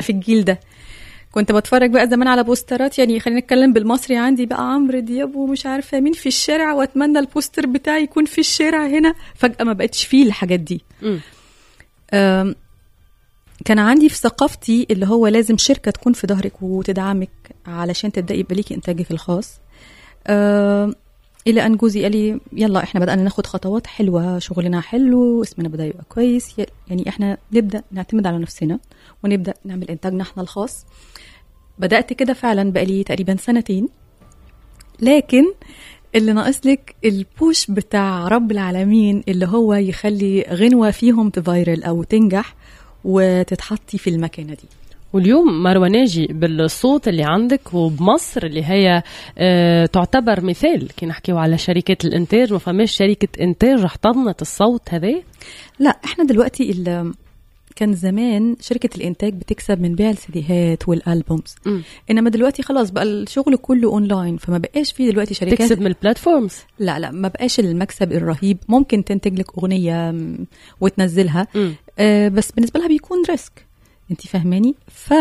في الجيل ده كنت بتفرج بقى زمان على بوسترات يعني خلينا نتكلم بالمصري عندي بقى عمرو دياب ومش عارفه مين في الشارع واتمنى البوستر بتاعي يكون في الشارع هنا فجاه ما بقتش فيه الحاجات دي أم، كان عندي في ثقافتي اللي هو لازم شركه تكون في ظهرك وتدعمك علشان تبداي يبقى ليكي انتاجك الخاص أم، الى ان جوزي قال لي يلا احنا بدانا ناخد خطوات حلوه شغلنا حلو اسمنا بدا يبقى كويس ي- يعني احنا نبدا نعتمد على نفسنا ونبدا نعمل انتاجنا احنا الخاص بدات كده فعلا بقالي تقريبا سنتين لكن اللي ناقص لك البوش بتاع رب العالمين اللي هو يخلي غنوه فيهم تفايرل او تنجح وتتحطي في المكانه دي واليوم مروه ناجي بالصوت اللي عندك وبمصر اللي هي آه تعتبر مثال كي نحكيو على شركات الانتاج ما فماش شركه انتاج احتضنت الصوت هذا لا احنا دلوقتي ال- كان زمان شركة الإنتاج بتكسب من بيع السيديهات والألبومز مم. إنما دلوقتي خلاص بقى الشغل كله أونلاين فما بقاش فيه دلوقتي شركات تكسب من البلاتفورمز لا لا ما بقاش المكسب الرهيب ممكن تنتج لك أغنية م، وتنزلها مم. آه بس بالنسبة لها بيكون ريسك انت فاهماني ف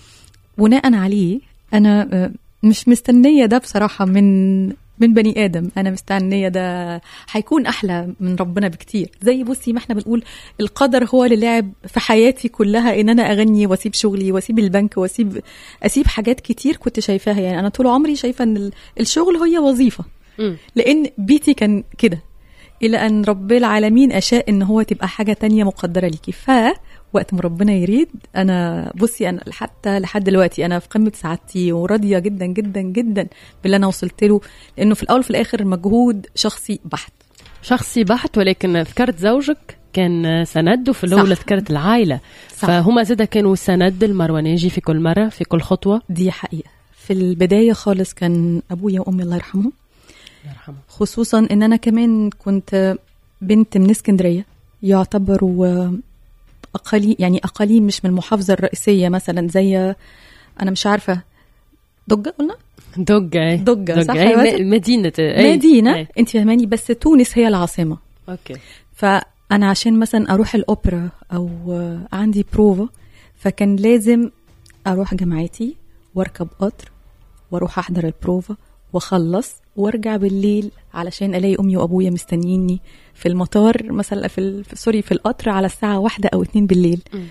بناء عليه انا آه، مش مستنيه ده بصراحه من من بني ادم انا مستنيه ده هيكون احلى من ربنا بكتير زي بصي ما احنا بنقول القدر هو اللي لعب في حياتي كلها ان انا اغني واسيب شغلي واسيب البنك واسيب اسيب حاجات كتير كنت شايفاها يعني انا طول عمري شايفه ان ال- الشغل هي وظيفه مم. لان بيتي كان كده الى ان رب العالمين اشاء ان هو تبقى حاجه تانية مقدره ليكي ف وقت ما ربنا يريد انا بصي انا حتى لحد دلوقتي انا في قمه سعادتي وراضيه جدا جدا جدا باللي انا وصلت له لانه في الاول وفي الاخر مجهود شخصي بحت شخصي بحت ولكن ذكرت زوجك كان سند وفي الاول صح. ذكرت العائله صح. فهما زاد كانوا سند المروانيجي في كل مره في كل خطوه دي حقيقه في البدايه خالص كان ابويا وامي الله يرحمهم الله يرحمه خصوصا ان انا كمان كنت بنت من اسكندريه يعتبروا اقاليم يعني اقاليم مش من المحافظه الرئيسيه مثلا زي انا مش عارفه دجه قلنا دقة دجة، صح أي يا واسم؟ م- مدينة أي. مدينه أي. انت فاهماني بس تونس هي العاصمه اوكي فانا عشان مثلا اروح الاوبرا او عندي بروفا فكان لازم اروح جامعتي واركب قطر واروح احضر البروفا واخلص وارجع بالليل علشان الاقي امي وابويا مستنيني في المطار مثلا في, ال... في سوري في القطر على الساعه واحدة او اتنين بالليل مم.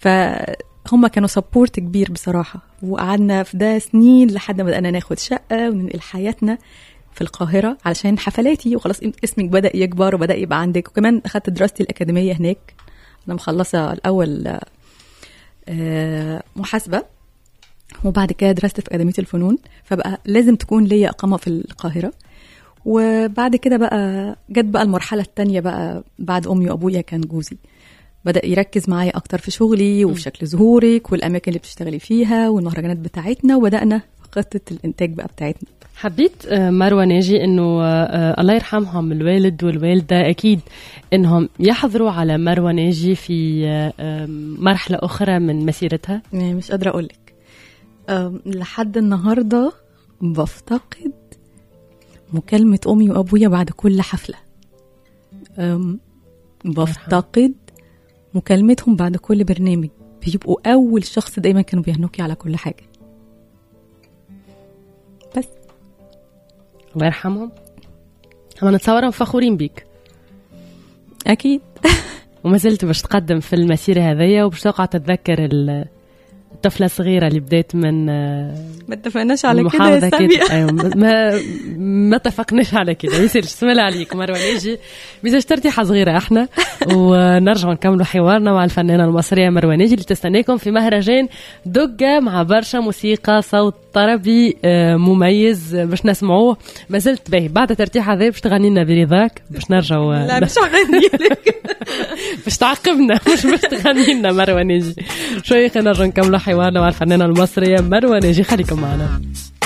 فهم كانوا سبورت كبير بصراحه وقعدنا في ده سنين لحد ما بدانا ناخد شقه وننقل حياتنا في القاهرة علشان حفلاتي وخلاص اسمك بدأ يكبر وبدأ يبقى عندك وكمان أخدت دراستي الأكاديمية هناك أنا مخلصة الأول آه، محاسبة وبعد كده درست في أكاديمية الفنون فبقى لازم تكون ليا إقامة في القاهرة وبعد كده بقى جت بقى المرحلة التانية بقى بعد أمي وأبويا كان جوزي بدأ يركز معايا أكتر في شغلي وفي شكل ظهورك والأماكن اللي بتشتغلي فيها والمهرجانات بتاعتنا وبدأنا في خطة الإنتاج بقى بتاعتنا حبيت آه، مروة ناجي انه آه، آه، الله يرحمهم الوالد والوالدة اكيد انهم يحضروا على مروة ناجي في آه، آه، مرحلة اخرى من مسيرتها يعني مش قادرة أقولك أم، لحد النهاردة بفتقد مكالمة أمي وأبويا بعد كل حفلة أم، بفتقد مكالمتهم بعد كل برنامج بيبقوا أول شخص دايما كانوا بيهنوكي على كل حاجة بس الله يرحمهم هم نتصورهم فخورين بيك أكيد وما زلت باش تقدم في المسيرة هذيا وباش تقع تتذكر ال- الطفلة الصغيرة اللي بدات من آه، ما اتفقناش على كده المحافظة يا سامية كده أيوة ما ما اتفقناش على كده يصير اسم الله عليك مروة ناجي ميزاج ترتيحة صغيرة احنا ونرجع نكملوا حوارنا مع الفنانة المصرية مروة ناجي اللي تستناكم في مهرجان دقة مع برشا موسيقى صوت طربي آه، مميز آه، باش نسمعوه ما زلت باهي بعد ترتيح هذا باش تغني لنا برضاك باش نرجعوا آه، لا مش هغني لك باش تعاقبنا مش باش تغني لنا مروه ناجي شوي خلينا نرجع نكملوا حوارنا مع الفنانه المصريه مروه ناجي خليكم معنا